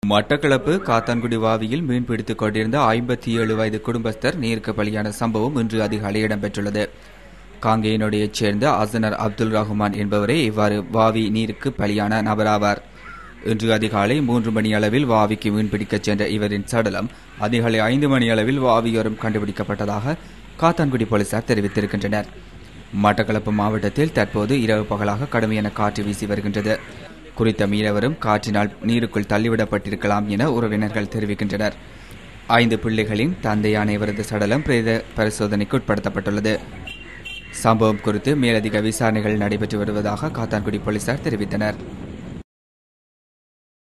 மட்டக்களப்பு காத்தான்குடி வாவியில் மீன் பிடித்துக் கொண்டிருந்த ஐம்பத்தி ஏழு வயது குடும்பஸ்தர் நீருக்கு பலியான சம்பவம் இன்று அதிகாலை இடம்பெற்றுள்ளது காங்கேயனுடையச் சேர்ந்த அசனர் அப்துல் ரஹ்மான் என்பவரே இவ்வாறு வாவி நீருக்கு பலியான நபராவார் இன்று அதிகாலை மூன்று மணி அளவில் வாவிக்கு மீன்பிடிக்கச் சென்ற இவரின் சடலம் அதிகாலை ஐந்து மணி அளவில் வாவியோரம் கண்டுபிடிக்கப்பட்டதாக காத்தான்குடி போலீசார் தெரிவித்திருக்கின்றனர் மட்டக்களப்பு மாவட்டத்தில் தற்போது இரவு பகலாக கடுமையான காற்று வீசி வருகின்றது குறித்த மீனவரும் காற்றினால் நீருக்குள் தள்ளிவிடப்பட்டிருக்கலாம் என உறவினர்கள் தெரிவிக்கின்றனர் ஐந்து பிள்ளைகளின் தந்தையான இவரது சடலம் பிரேத பரிசோதனைக்கு உட்படுத்தப்பட்டுள்ளது சம்பவம் குறித்து மேலதிக விசாரணைகள் நடைபெற்று வருவதாக காத்தான்குடி போலீசார் தெரிவித்தனர்